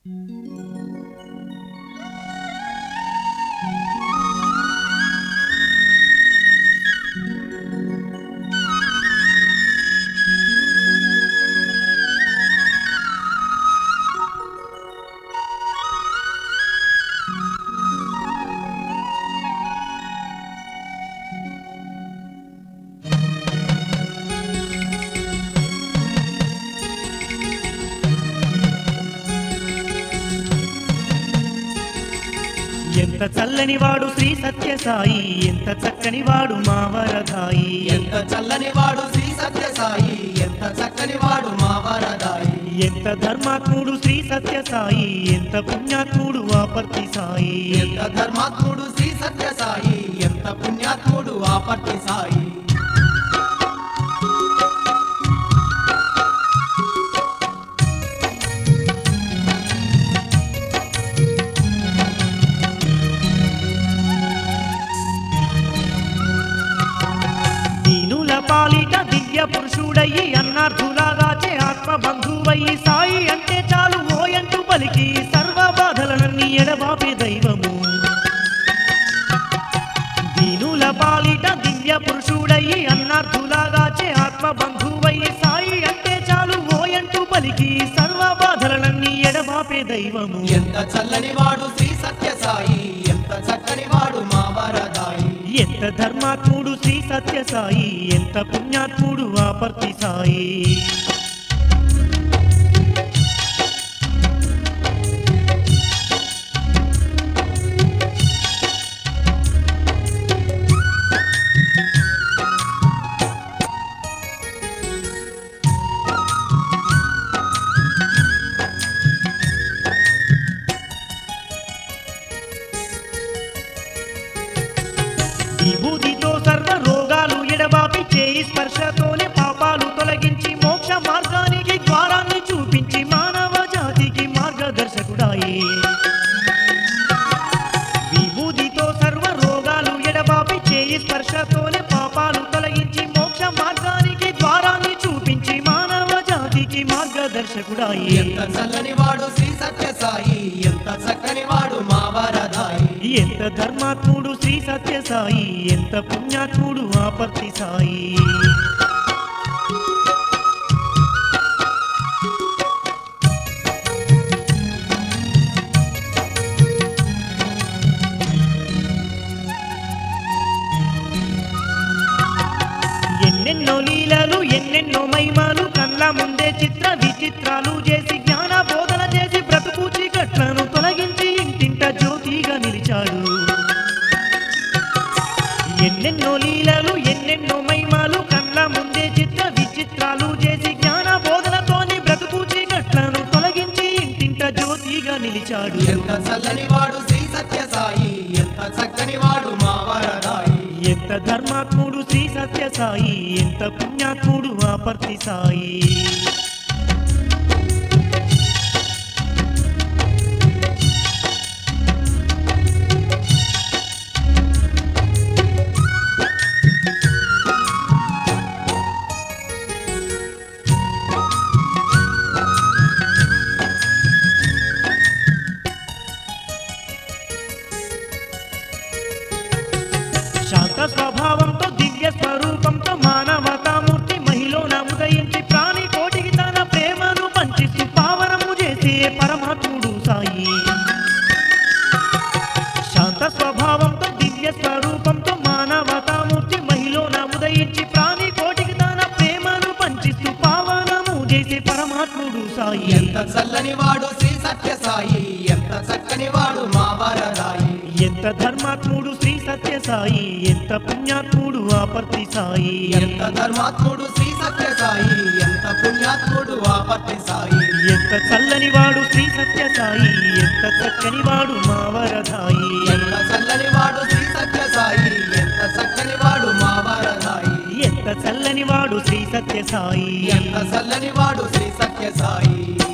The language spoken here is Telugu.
ఎంత చల్లని వాడు శ్రీ సత్యసాయి ఎంత చక్కని వాడు మా వరదాయి ఎంత చల్లని వాడు శ్రీ సత్యసాయి ఎంత చక్కని వాడు మా వరదాయి ఎంత ధర్మాత్ముడు శ్రీ సత్యసాయి ఎంత పుణ్యాత్ముడు ఆపర్తి సాయి ఎంత ధర్మాత్ముడు శ్రీ సత్యసాయి ఎంత పుణ్యాత్ముడు ఆపట్టి సాయి దీనుల పాలిట దివ్య పురుషుడయ్యి అన్నార్థులాగాచే ఆత్మ బంధువయ్యి సాయి అంటే చాలు ఓయంటూ పలికి సర్వ బాధలనన్నీ ఎడబాపే దైవము దీనుల పాలిట దివ్య పురుషుడయ్యి అన్నార్థులాగాచే ఆత్మ బంధువయ్యి సాయి అంటే చాలు ఓయంటూ పలికి సర్వ బాధలనన్నీ ఎడబాపే దైవము ఎంత చల్లని వాడు శ్రీ సత్యసాయి ఎంత చక్కని వాడు మా వరదాయి ఎంత ధర్మాత్ముడు శ్రీ సత్యసాయి ఎంత పుణ్యాత్ముడు ఆపర్తి సాయి విభూతితో సర్వ రోగాలు ఎడబాపి చేయి స్పర్శతోనే పాపాలు తొలగించి మోక్ష మార్గానికి ద్వారాన్ని చూపించి మానవ జాతికి మార్గదర్శకుడాయి విభూతితో సర్వ రోగాలు ఎడబాపి చేయి స్పర్శతోనే పాపాలు తొలగించి మోక్ష మార్గానికి ద్వారాన్ని చూపించి మానవ జాతికి మార్గదర్శకుడాయి ఎంత చల్లని వాడు శ్రీ సత్యసాయి ఎంత చక్కని వాడు మా వరదాయి ఎంత ధర్మాత్ముడు శ్రీ సత్యసాయి ఎంత పుణ్యాత్ముడు ఆపర్తి సాయి ఎన్నెన్నో లీలలు ఎన్నెన్నో మహిమలు కళ్ళ ముందే చిత్ర విచిత్రాలు చేసి జ్ఞాన బోధన చేసి బ్రతుకు చీకట్లను తొలగించి ఇంటింట జ్యోతిగా నిలిచాడు ఎన్నెన్నో లీలలు ఎన్నెన్నో మహిమలు కళ్ళ ముందే చిత్ర విచిత్రాలు చేసి జ్ఞాన బోధనతోని బ్రతుకు చీకట్లను తొలగించి ఇంటింట జ్యోతిగా నిలిచాడు ఎంత చల్లని వాడు శ్రీ సత్యసాయి ఎంత చక్కని వాడు మా వరదాయి ఎంత ధర్మాత్ముడు శ్రీ సత్యసాయి ఎంత పుణ్యాత్ముడు ఆపర్తి సాయి శాంత స్వభావంతో దివ్య స్వరూపంతో మానవతామూర్తి మహిళన ఉదయించి ప్రాణి కోటికి తన ప్రేమను పంచిస్తూ పావనము చేసే పరమాత్ముడు సాయి శాంత స్వభావంతో దివ్య స్వరూపంతో మానవతామూర్తి మహిళన ఉదయించి ప్రాణి కోటికి తన ప్రేమను పంచిస్తూ పావనము చేసే పరమాత్ముడు సాయి ఎంత చల్లని వాడు శ్రీ సత్యసాయి ఎంత చక్కని వాడు మా వరదాయి ఎంత ధర్మాత్ముడు శ్రీ సత్యసాయి ఎంత పుణ్యాత్ముడు ఆపర్తి సాయి ఎంత ధర్మాత్ముడు శ్రీ సత్యసాయి ఎంత పుణ్యాత్ముడు ఆపత్తి సాయి ఎంత చల్లని వాడు శ్రీ సత్యసాయి ఎంత చక్కని వాడు మా వరదాయి ఎంత చల్లని వాడు శ్రీ సత్యసాయి ఎంత చక్కని వాడు మా వరదాయి ఎంత చల్లని వాడు శ్రీ సత్యసాయి ఎంత చల్లని వాడు శ్రీ సత్యసాయి